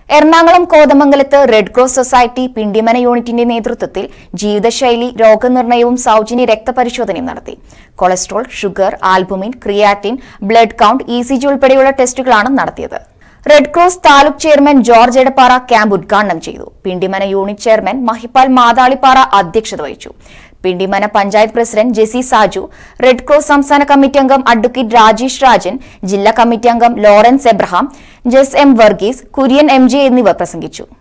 എറണാകുളം കോതമംഗലത്ത് red cross society Pindimana യൂണിറ്റിന്റെ നേതൃത്വത്തിൽ ജീവിതശൈലി രോഗനിർണയവും സൗജന്യ രക്തപരിശോധനയും നടത്തി cholesterol sugar albumin creatine blood count E C G ഉൾപ്പെടെയുള്ള ടെസ്റ്റുകളാണ് നടത്തിയത് red cross taluk chairman George Edappara camp ഉദ്ഘാടനം ചെയ്തു പിണ്ടിമന യൂണിറ്റ് ചെയർമാൻ മഹിപ്പാൽ മാതാളിപ്പാറ അധ്യക്ഷത വഹിച്ചു Pindimana panchayat president Jessy Saju red cross സംസ്ഥാന കമ്മിറ്റി അംഗം അഡ്വക്കേറ്റ് രാജേഷ് രാജൻ ജില്ലാ കമ്മിറ്റി അംഗം Lawrence Abraham Jess M Varghese Kurian M J എന്നിവർ പ്രസംഗിച്ചു